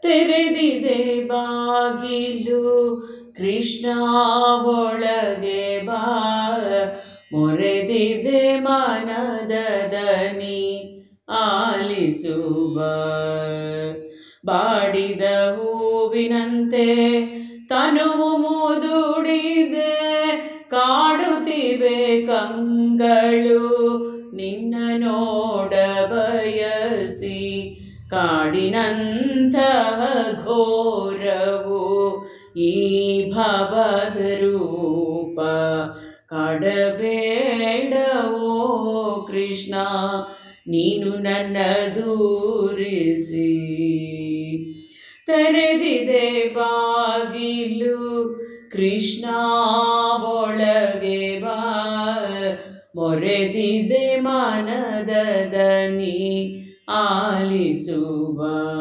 ತೆರೆದಿದೆ ಬಾಗಿಲು ಕೃಷ್ಣ ಒಳಗೆ ಬಾ ಮೊರೆದಿದೆ ಮನದ ದನಿ ಆಲಿಸುವ ಬಾಡಿದ ಹೂವಿನಂತೆ ತನುವು ಮುದುಡಿದೆ ಕಾಡುತ್ತಿವೆ ಕಂಗಳು ನಿನ್ನ ನೋಡ ಬಯಸಿ ಕಾಡಿನಂತಹ ಘೋರವು ಈ ಭವದ ರೂಪ ಕಾಡಬೇಡವೋ ಕೃಷ್ಣ ನೀನು ನನ್ನ ದೂರಿಸಿ ತೆರೆದಿದೆ ಬಾಗಿಲು ಕೃಷ್ಣ ಒಳಗೆ ಬಾ ಮೊರೆದಿದೆ ಮನದ ದನಿ ಆಲಿಸುವ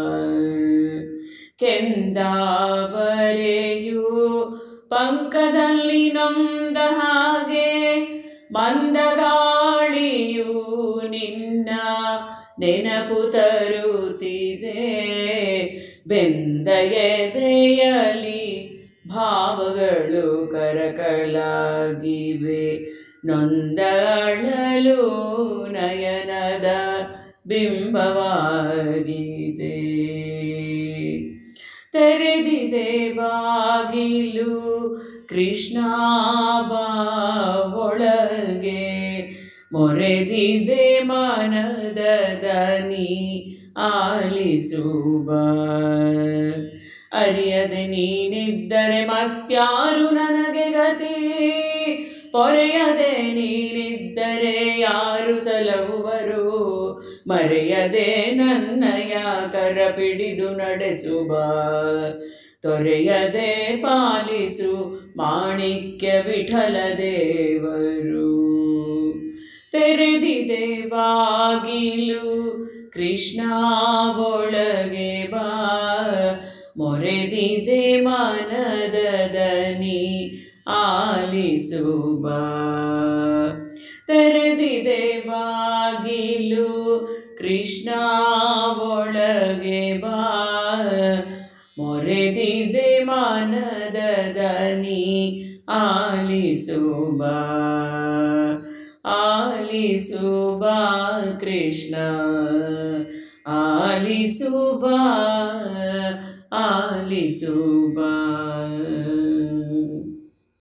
ಕೆಂದಾವರೆಯು ಪಂಕದಲ್ಲಿ ನೊಂದ ಹಾಗೆ ಮಂದಗಾಳಿಯು ನಿನ್ನ ನೆನಪು ತರುತ್ತಿದೆ ಬೆಂದ ಎದೆಯಲಿ ಭಾವಗಳು ಕರಕಲಾಗಿವೆ ನೊಂದಳಲು ನಯನದ ಬಿಂಬವಾಗಿದೆ ತೆರೆದಿದೆ ಬಾಗಿಲು ಕೃಷ್ಣ ಬಾ ಒಳಗೆ ಮೊರೆದಿದೆ ಮನದ ದನಿ ಆಲಿಸುವ ಅರಿಯದೆ ನೀನಿದ್ದರೆ ಮತ್ಯಾರು ನನಗೆ ಗತಿ ಪೊರೆಯದೆ ನೀನಿದ್ದರೆ ಯಾರು ಸಲಹುವರು ಮರೆಯದೆ ನನ್ನಯ ಕರ ಪಿಡಿದು ನಡೆಸುವ ತೊರೆಯದೆ ಪಾಲಿಸು ಮಾಣಿಕ್ಯ ವಿಠಲ ದೇವರು ತೆರೆದಿದೆ ಬಾಗಿಲು ಕೃಷ್ಣ ಒಳಗೆ ಬಾ ಮೊರೆದಿದೆ ಮನದ ದನಿ ಆಲಿಸುವ ತೆರೆದಿದೆ ಬಾಗಿಲು ಕೃಷ್ಣ ಒಳಗೆ ಬಾ ಮೊರೆದಿದೆ ಮನದ ದನಿ ಆಲಿಸುವ ಆಲಿಸುವ ಕೃಷ್ಣ ಆಲಿಸುವ ಆಲಿಸುವ